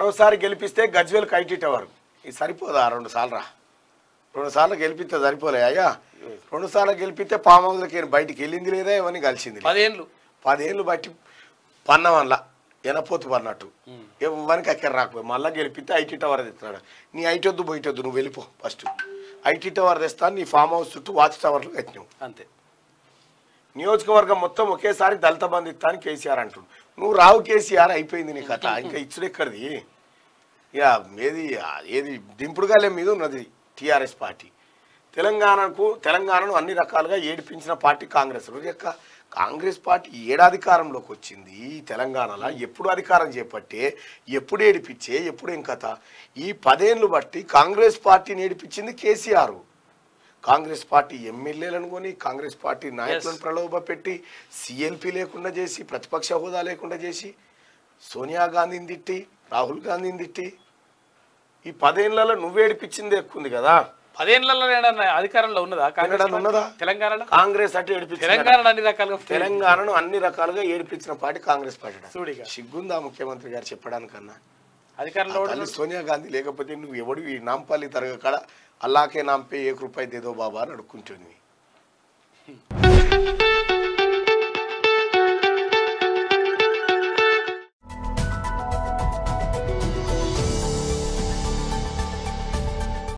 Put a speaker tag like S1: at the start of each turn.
S1: మరోసారి గెలిపిస్తే గజ్వేల్ కైటీ టవర్ ఇది సరిపోదా రెండు సార్లు రా రెండు సార్లు గెలిపిస్తే సరిపోలే అయ్యా రెండు సార్లు గెలిపిస్తే పామౌలకి బయటికి వెళ్ళింది లేదా ఇవన్నీ కలిసింది లేదా?
S2: పదేళ్ళు
S1: పదేళ్ళు బట్టి పన్న వల్ల ఎనపోతు పన్నట్టు ఎవరికి అక్కడ రాకపోయి మళ్ళీ గెలిపిస్తే ఐటీ టవర్ తెస్తున్నాడు నీ ఐటీ వద్దు బయట వద్దు నువ్వు వెళ్ళిపో ఫస్ట్ ఐటీ టవర్ తెస్తాను నీ ఫామ్ హౌస్ చుట్టూ వాచ్ టవర్లు కట్టినావు
S2: అంతే
S1: నియోజకవర్గం మొత్తం ఒకేసారి దళిత బంధు ఇస్తాను కేసీఆర్ అంటుండు నువ్వు రావు కేసీఆర్ అయిపోయింది నీ కథ ఇంకా ఇచ్చుడు ఎక్కడిది ఇక ఏది ఏది దింపుడుగాలే మీద ఉన్నది టీఆర్ఎస్ పార్టీ తెలంగాణకు తెలంగాణను అన్ని రకాలుగా ఏడిపించిన పార్టీ కాంగ్రెస్ యొక్క కాంగ్రెస్ పార్టీ ఏడాధికారంలోకి వచ్చింది ఈ తెలంగాణలో ఎప్పుడు అధికారం చేపట్టే ఎప్పుడు ఏడిపించే ఎప్పుడు ఏం కథ ఈ పదేళ్ళు బట్టి కాంగ్రెస్ పార్టీని ఏడిపించింది కేసీఆర్ కాంగ్రెస్ పార్టీ ఎమ్మెల్యేలను కొని కాంగ్రెస్ పార్టీ నాయకులను ప్రలోభ పెట్టి సిఎల్పి లేకుండా చేసి ప్రతిపక్ష హోదా లేకుండా చేసి సోనియా గాంధీని తిట్టి రాహుల్ గాంధీని తిట్టి ఈ పదేళ్లలో నువ్వు ఏడిపించింది ఎక్కువ ఉంది కదా
S2: పదేళ్లలో ఏడన్నా అధికారంలో ఉన్నదా కాంగ్రెస్
S1: ఎక్కడన్నా ఉన్నదా?
S2: పార్టీ? తెలంగాణలో
S1: కాంగ్రెస్ అంటే ఏడిపించింది
S2: తెలంగాణ అన్ని రకాలుగా
S1: తెలంగాణను అన్ని రకాలుగా ఏడిపించిన పార్టీ కాంగ్రెస్ పార్టీ
S2: చూడిగా.
S1: సిగ్గుందా ముఖ్యమంత్రి గారు చెప్పడానికన్నా
S2: అధికారంలో
S1: ఆ తల్లి సోనియా గాంధీ లేకపోతే నువ్వు ఎవడు ఈ నాంపల్లి తరగ కాడ అల్లాకే నాంపే ఏక రూపాయి దేదో బాబా అని అడుక్కుంటుంది